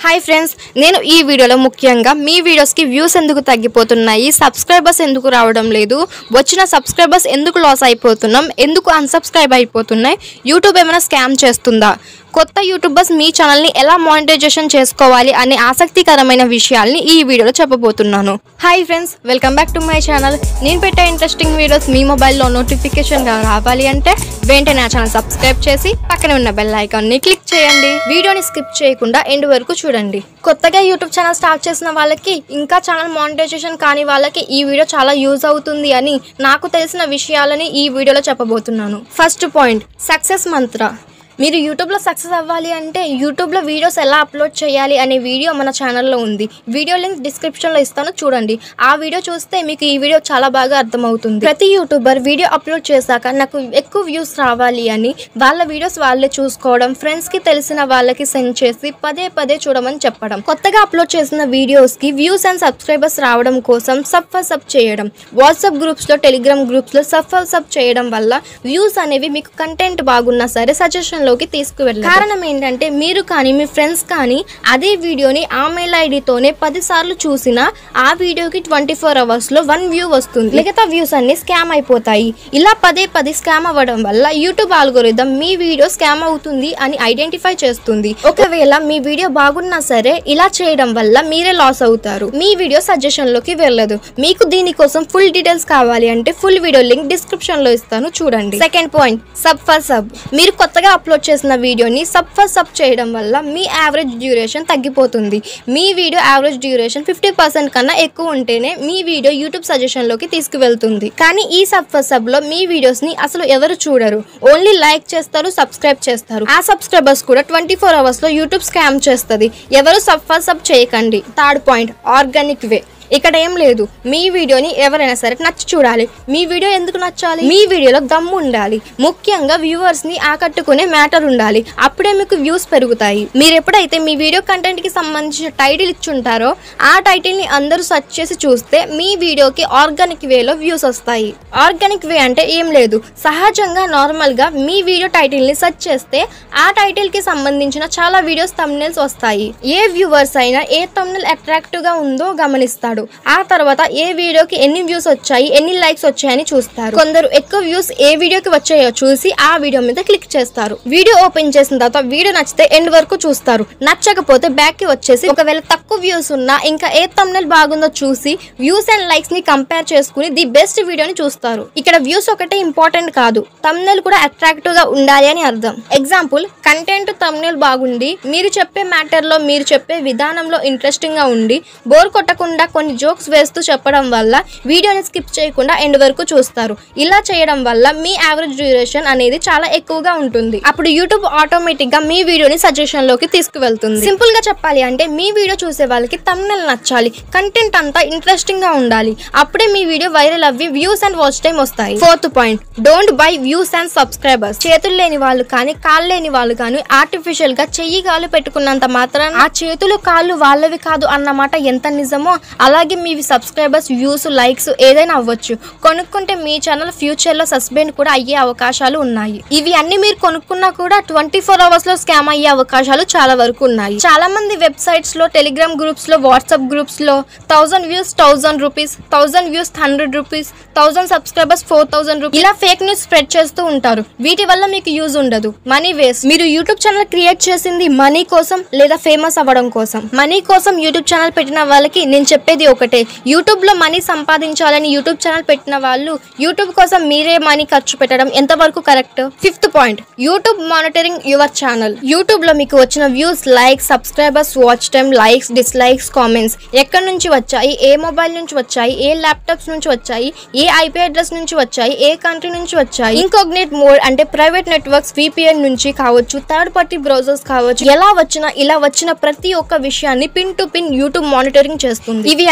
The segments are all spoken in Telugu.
హాయ్ ఫ్రెండ్స్ నేను ఈ వీడియోలో ముఖ్యంగా మీ వీడియోస్కి వ్యూస్ ఎందుకు తగ్గిపోతున్నాయి సబ్స్క్రైబర్స్ ఎందుకు రావడం లేదు వచ్చిన సబ్స్క్రైబర్స్ ఎందుకు లాస్ అయిపోతున్నాం ఎందుకు అన్సబ్స్క్రైబ్ అయిపోతున్నాయి యూట్యూబ్ ఏమైనా స్కామ్ చేస్తుందా కొత్త యూట్యూబర్స్ మీ ఛానల్ని ఎలా మానిటైజేషన్ చేసుకోవాలి అనే ఆసక్తికరమైన విషయాల్ని ఈ వీడియోలో చెప్పబోతున్నాను hi friends welcome back to my channel నేను పెట్టే ఇంట్రెస్టింగ్ వీడియోస్ మీ మొబైల్లో నోటిఫికేషన్గా రావాలి అంటే వెంటనే నా ఛానల్ సబ్స్క్రైబ్ చేసి పక్కనే ఉన్న బెల్ ఐకాన్ని క్లిక్ చేయండి వీడియోని స్కిప్ చేయకుండా ఎండ్ వరకు చూడండి కొత్తగా యూట్యూబ్ ఛానల్ స్టార్ట్ చేసిన వాళ్ళకి ఇంకా ఛానల్ మానిటైజేషన్ కాని వాళ్ళకి ఈ వీడియో చాలా యూజ్ అవుతుంది అని నాకు తెలిసిన విషయాలని ఈ వీడియోలో చెప్పబోతున్నాను ఫస్ట్ పాయింట్ సక్సెస్ మంత్ర మీరు యూట్యూబ్లో సక్సెస్ అవ్వాలి అంటే యూట్యూబ్లో వీడియోస్ ఎలా అప్లోడ్ చేయాలి అనే వీడియో మన ఛానల్లో ఉంది వీడియో లింక్ డిస్క్రిప్షన్లో ఇస్తాను చూడండి ఆ వీడియో చూస్తే మీకు ఈ వీడియో చాలా బాగా అర్థమవుతుంది ప్రతి యూట్యూబర్ వీడియో అప్లోడ్ చేశాక నాకు ఎక్కువ వ్యూస్ రావాలి అని వాళ్ళ వీడియోస్ వాళ్ళే చూసుకోవడం ఫ్రెండ్స్కి తెలిసిన వాళ్ళకి సెండ్ చేసి పదే పదే చూడమని చెప్పడం కొత్తగా అప్లోడ్ చేసిన వీడియోస్కి వ్యూస్ అండ్ సబ్స్క్రైబర్స్ రావడం కోసం సఫర్ సబ్ చేయడం వాట్సాప్ గ్రూప్స్లో టెలిగ్రామ్ గ్రూప్స్లో సఫర్ సబ్ చేయడం వల్ల వ్యూస్ అనేవి మీకు కంటెంట్ బాగున్నా సరే సజెషన్ లోకి తీసుకువెళ్ళాలి కారణం ఏంటంటే మీరు కానీ మీ ఫ్రెండ్స్ కానీ అదే వీడియోని ఆ మెయిల్ ఐడితోనే పది సార్లు చూసినా ఆ వీడియోకి ట్వంటీ ఫోర్ అవర్స్ లో వన్ వ్యూ వస్తుంది మిగతా వ్యూస్ అన్ని స్కామ్ అయిపోతాయి ఇలా పదే పది స్కామ్ అవ్వడం వల్ల యూట్యూబ్ ఆల్గోరిథం మీ వీడియో స్కామ్ అవుతుంది అని ఐడెంటిఫై చేస్తుంది ఒకవేళ మీ వీడియో బాగున్నా సరే ఇలా చేయడం వల్ల మీరే లాస్ అవుతారు మీ వీడియో సజెషన్ లోకి వెళ్ళదు మీకు దీనికోసం ఫుల్ డీటెయిల్స్ కావాలి అంటే ఫుల్ వీడియో లింక్ డిస్క్రిప్షన్ లో ఇస్తాను చూడండి second point sub for sub మీరు కొత్తగా అప్లోడ్ చేసిన వీడియోని సబ్ ఫర్ సబ్ చేయడం వల్ల మీ యావరేజ్ డ్యూరేషన్ తగ్గిపోతుంది మీ video average duration fifty percent కన్నా ఎక్కువ ఉంటేనే మీ వీడియో యూట్యూబ్ సజెషన్ లోకి తీసుకువెళ్తుంది కానీ ఈ సబ్ ఫర్ సబ్ లో మీ వీడియోస్ ని అసలు ఎవరు చూడరు ఓన్లీ లైక్ చేస్తారు సబ్స్క్రైబ్ చేస్తారు ఆ సబ్స్క్రైబర్స్ కూడా ట్వంటీ ఫోర్ అవర్స్ లో యూట్యూబ్ స్కామ్ చేస్తుంది ఎవరు సబ్ ఫర్ సబ్ చేయకండి థర్డ్ పాయింట్ ఆర్గానిక్ వే ఇక్కడ ఏం లేదు మీ వీడియోని ఎవరైనా సరే నచ్చి చూడాలి మీ వీడియో ఎందుకు నచ్చాలి మీ వీడియోలో దమ్ము ఉండాలి ముఖ్యంగా వ్యూవర్స్ ని ఆకట్టుకునే మ్యాటర్ ఉండాలి అప్పుడే మీకు వ్యూస్ పెరుగుతాయి మీరు ఎప్పుడైతే మీ వీడియో కంటెంట్ కి సంబంధించిన టైటిల్ ఇచ్చుంటారో ఆ టైటిల్ ని అందరూ సెర్చ్ చేసి చూస్తే మీ వీడియోకి ఆర్గానిక్ వేలో వ్యూస్ వస్తాయి ఆర్గానిక్ వే అంటే ఏం లేదు సహజంగా నార్మల్ గా మీ వీడియో టైటిల్ ని సెర్చ్ చేస్తే ఆ టైటిల్ కి సంబంధించిన చాలా వీడియోస్ తమ్నెల్స్ వస్తాయి ఏ వ్యూవర్స్ అయినా ఏ తమ్నెల్ అట్రాక్టివ్ గా ఉందో గమనిస్తాడు ఆ తర్వాత ఏ వీడియోకి ఎన్ని వ్యూస్ వచ్చాయి ఎన్ని లైక్స్ వచ్చాయని చూస్తారు కొందరు ఎక్కువ వ్యూస్ ఏ వీడియోకి వచ్చాయో చూసి ఆ వీడియో మీద క్లిక్ చేస్తారు వీడియో ఓపెన్ చేసిన తర్వాత వీడియో నచ్చితే ఎండ్ వరకు చూస్తారు నచ్చకపోతే బ్యాక్ కి వచ్చేసి ఒకవేళ తక్కువ వ్యూస్ ఉన్నా ఇంకా ఏ తమ్నెల్ బాగుందో చూసి వ్యూస్ అండ్ లైక్స్ ని కంపేర్ చేసుకుని ది బెస్ట్ వీడియోని చూస్తారు ఇక్కడ వ్యూస్ ఒకటే ఇంపార్టెంట్ కాదు తమ్నెల్ కూడా అట్రాక్టివ్ గా ఉండాలి అని అర్థం ఎగ్జాంపుల్ కంటెంట్ తమ్నెల్ బాగుండి మీరు చెప్పే మ్యాటర్ లో మీరు చెప్పే విధానంలో ఇంట్రెస్టింగ్ గా ఉండి బోర్ కొట్టకుండా కొన్ని జోక్స్ వేస్తూ చెప్పడం వల్ల వీడియోని స్కిప్ చేయకుండా ఎండ్ వరకు చూస్తారు ఇలా చేయడం వల్ల మీ యావరేజ్ డ్యూరేషన్ అనేది చాలా ఎక్కువగా ఉంటుంది అప్పుడు యూట్యూబ్ ఆటోమేటిక్ గా మీ వీడియోని సజెషన్ లోకి తీసుకువెళ్తుంది సింపుల్ గా చెప్పాలి అంటే మీ వీడియో చూసే వాళ్ళకి తమ్నెల్ నచ్చాలి కంటెంట్ అంతా ఇంట్రెస్టింగ్ గా ఉండాలి అప్పుడే మీ వీడియో వైరల్ అవ్వి వ్యూస్ అండ్ వాచ్ టైం వస్తాయి fourth point don't buy views and subscribers చేతులు లేని వాళ్ళు కానీ కాళ్ళు లేని వాళ్ళు కానీ ఆర్టిఫిషియల్ గా చెయ్యి కాలు పెట్టుకున్నంత మాత్రం ఆ చేతులు కాళ్ళు వాళ్ళవి కాదు అన్నమాట ఎంత నిజమో అలాగే మీ సబ్స్క్రైబర్స్ వ్యూస్ లైక్స్ ఏదైనా అవ్వచ్చు కొనుక్కుంటే మీ ఛానల్ ఫ్యూచర్ లో సస్పెండ్ కూడా అయ్యే అవకాశాలు ఉన్నాయి ఇవి అన్ని మీరు కొనుక్కున్నా కూడా ట్వంటీ ఫోర్ అవర్స్ లో స్కామ్ అయ్యే అవకాశాలు చాలా వరకు ఉన్నాయి చాలా మంది వెబ్సైట్స్ లో టెలిగ్రామ్ గ్రూప్స్ లో వాట్సాప్ గ్రూప్స్ లో thousand views thousand rupees thousand views hundred rupees thousand subscribers four thousand rupees ఇలా ఫేక్ న్యూస్ స్ప్రెడ్ చేస్తూ ఉంటారు వీటి వల్ల మీకు యూజ్ ఉండదు మనీ వేస్ట్ మీరు యూట్యూబ్ ఛానల్ క్రియేట్ చేసింది మనీ కోసం లేదా ఫేమస్ అవ్వడం కోసం మనీ కోసం యూట్యూబ్ ఛానల్ పెట్టిన వాళ్ళకి నేను చెప్పేది ఒకటే యూట్యూబ్ లో మనీ సంపాదించాలని యూట్యూబ్ ఛానల్ పెట్టిన వాళ్ళు యూట్యూబ్ కోసం మీరే మనీ ఖర్చు పెట్టడం ఎంతవరకు correct fifth point YouTube monitoring your channel YouTube లో మీకు వచ్చిన views likes subscribers watch time likes dislikes comments ఎక్కడి నుంచి వచ్చాయి ఏ మొబైల్ నుంచి వచ్చాయి ఏ ల్యాప్టాప్స్ నుంచి వచ్చాయి ఏ ఐపీ అడ్రస్ నుంచి వచ్చాయి ఏ కంట్రీ నుంచి వచ్చాయి ఇంకోగ్నేట్ మోడ్ అంటే ప్రైవేట్ నెట్వర్క్స్ విపిఎన్ నుంచి కావచ్చు థర్డ్ పార్టీ బ్రౌజర్స్ కావచ్చు ఎలా వచ్చినా ఇలా వచ్చిన ప్రతి ఒక్క విషయాన్ని pin to pin YouTube monitoring చేస్తుంది ఇవి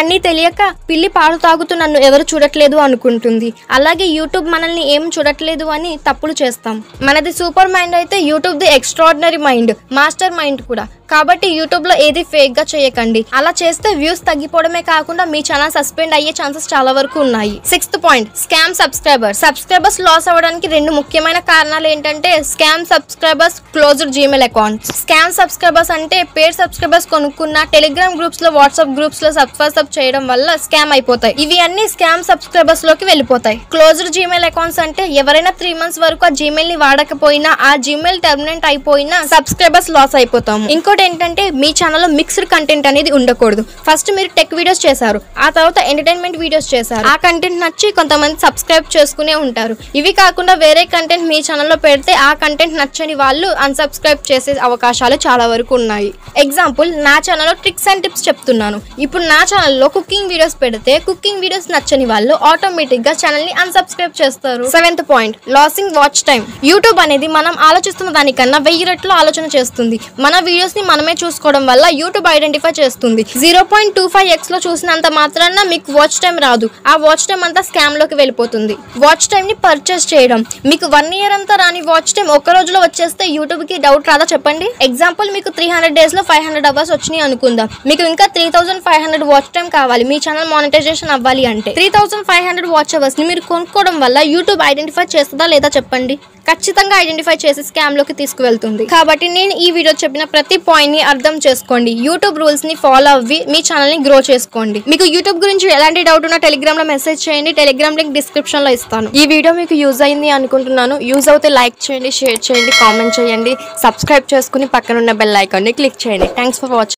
ఇవన్నీ తెలియక పిల్లి పాలు తాగుతూ నన్ను ఎవరు చూడట్లేదు అనుకుంటుంది అలాగే యూట్యూబ్ మనల్ని ఏం చూడట్లేదు అని తప్పులు చేస్తాం మనది సూపర్ మైండ్ అయితే YouTube the extraordinary mind master mind కూడా కాబట్టి యూట్యూబ్ లో ఏది ఫేక్ గా చేయకండి అలా చేస్తే వ్యూస్ తగ్గిపోవడమే కాకుండా మీ ఛానల్ సస్పెండ్ అయ్యే ఛాన్సెస్ చాలా వరకు ఉన్నాయి sixth point scam subscriber subscribers loss అవ్వడానికి రెండు ముఖ్యమైన కారణాలు ఏంటంటే scam subscribers closed Gmail account scam subscribers అంటే పేడ్ సబ్స్క్రైబర్స్ కొనుక్కున్న టెలిగ్రామ్ గ్రూప్స్ లో వాట్సాప్ గ్రూప్స్ లో సబ్స్క్రైబ్ చేయడం వల్ల స్కామ్ అయిపోతాయి ఇవి అన్ని స్కామ్ సబ్స్క్రైబర్స్ లోకి వెళ్ళిపోతాయి క్లోజ్డ్ జీమెయిల్ అకౌంట్స్ అంటే ఎవరైనా త్రీ మంత్స్ వరకు ఆ జీమెయిల్ ని వాడకపోయినా ఆ జీమెయిల్ టర్మినేట్ అయిపోయినా సబ్స్క్రైబర్స్ లాస్ అయిపోతాము ఇంకోటి ఏంటంటే మీ ఛానల్లో మిక్స్డ్ కంటెంట్ అనేది ఉండకూడదు ఫస్ట్ మీరు టెక్ వీడియోస్ చేశారు ఆ తర్వాత ఎంటర్టైన్మెంట్ వీడియోస్ చేశారు ఆ కంటెంట్ నచ్చి కొంతమంది సబ్స్క్రైబ్ చేసుకునే ఉంటారు ఇవి కాకుండా వేరే కంటెంట్ మీ ఛానల్లో పెడితే ఆ కంటెంట్ నచ్చని వాళ్ళు అన్సబ్స్క్రైబ్ చేసే అవకాశాలు చాలా వరకు ఉన్నాయి ఎగ్జాంపుల్ నా ఛానల్లో ట్రిక్స్ అండ్ టిప్స్ చెప్తున్నాను ఇప్పుడు నా ఛానల్లో కుకింగ్ వీడియోస్ పెడితే కుకింగ్ వీడియోస్ నచ్చని వాళ్ళు ఆటోమేటిక్ గా ఛానల్ ని అన్సబ్స్క్రైబ్ చేస్తారు seventh point losing watch time YouTube అనేది మనం ఆలోచిస్తున్న దానికన్నా వెయ్యి రెట్లు ఆలోచన చేస్తుంది మన వీడియోస్ ని మనమే చూసుకోవడం వల్ల యూట్యూబ్ ఐడెంటిఫై చేస్తుంది zero point two five x లో చూసినంత మాత్రాన మీకు వాచ్ టైం రాదు ఆ వాచ్ టైం అంతా స్కామ్ లోకి వెళ్ళిపోతుంది వాచ్ టైం ని పర్చేస్ చేయడం మీకు వన్ ఇయర్ అంతా రాని వాచ్ టైం ఒక్క రోజులో వచ్చేస్తే యూట్యూబ్ కి డౌట్ రాదా చెప్పండి ఎగ్జాంపుల్ మీకు త్రీ హండ్రెడ్ డేస్ లో ఫైవ్ హండ్రెడ్ అవర్స్ వచ్చినాయి అనుకుందాం మీకు ఇంకా three thousand five hundred watch time కావాలి మీ ఛానల్ మానిటైజేషన్ అవ్వాలి అంటే three thousand five hundred watch hours ని మీరు కొనుక్కోవడం వల్ల యూట్యూబ్ ఐడెంటిఫై చేస్తుందా లేదా చెప్పండి ఖచ్చితంగా ఐడెంటిఫై చేసి స్కామ్ లోకి తీసుకువెళ్తుంది కాబట్టి నేను ఈ వీడియో చెప్పిన ప్రతి పాయింట్ ని అర్థం చేసుకోండి యూట్యూబ్ రూల్స్ ని ఫాలో అవ్వి మీ ఛానల్ ని గ్రో చేసుకోండి మీకు యూట్యూబ్ గురించి ఎలాంటి డౌట్ ఉన్నా టెలిగ్రామ్ లో మెసేజ్ చేయండి టెలిగ్రామ్ లింక్ డిస్క్రిప్షన్ లో ఇస్తాను ఈ వీడియో మీకు యూజ్ అయింది అనుకుంటున్నాను యూజ్ అవుతే లైక్ చేయండి షేర్ చేయండి కామెంట్ చేయండి సబ్స్క్రైబ్ చేసుకుని పక్కన ఉన్న బెల్ ఐకాన్ ని క్లిక్ చేయండి థ్యాంక్స్ ఫర్ వాచింగ్